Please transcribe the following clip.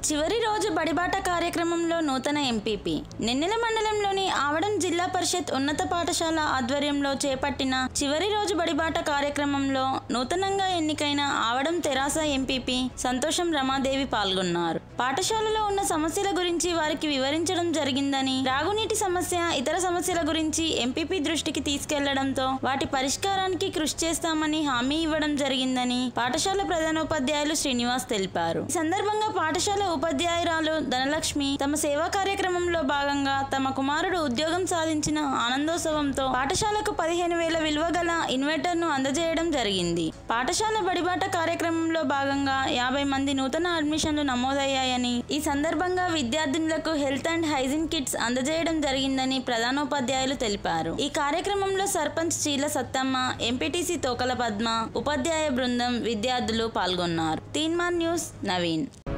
చివరి రోజు బడిబాట కార్యక్రమంలో నూతన ఎంపీపీ నెన్నెల మండలంలోని ఆవడం జిల్లా పరిషత్ ఉన్నత పాఠశాల ఆధ్వర్యంలో చేపట్టిన చివరి రోజు బడిబాట కార్యక్రమంలో నూతనంగా ఎన్నికైన ఆవడం తెరాస ఎంపీపీ సంతోషం రమాదేవి పాల్గొన్నారు పాఠశాలలో ఉన్న సమస్యల గురించి వారికి వివరించడం జరిగిందని త్రాగునీటి సమస్య ఇతర సమస్యల గురించి ఎంపీపీ దృష్టికి తీసుకెళ్లడంతో వాటి పరిష్కారానికి కృషి చేస్తామని హామీ ఇవ్వడం జరిగిందని పాఠశాల ప్రధానోపాధ్యాయులు శ్రీనివాస్ తెలిపారు ఈ సందర్భంగా పాఠశాల ఉపాధ్యాయురాలు ధనలక్ష్మి తమ సేవా కార్యక్రమంలో భాగంగా తమ కుమారుడు ఉద్యోగం సాధించిన ఆనందోత్సవంతో పాఠశాలకు పదిహేను వేల విలువ గల ఇన్వర్టర్ ను అందజేయడం జరిగింది పాఠశాల బడిబాట కార్యక్రమంలో భాగంగా యాభై మంది నూతన అడ్మిషన్లు నమోదయ్యాయని ఈ సందర్భంగా విద్యార్థినులకు హెల్త్ అండ్ హైజీన్ కిట్స్ అందజేయడం జరిగిందని ప్రధానోపాధ్యాయులు తెలిపారు ఈ కార్యక్రమంలో సర్పంచ్ చీల సత్తమ్మ ఎంపీటీసీ తోకల పద్మ ఉపాధ్యాయ బృందం విద్యార్థులు పాల్గొన్నారు తీన్మార్ న్యూస్ నవీన్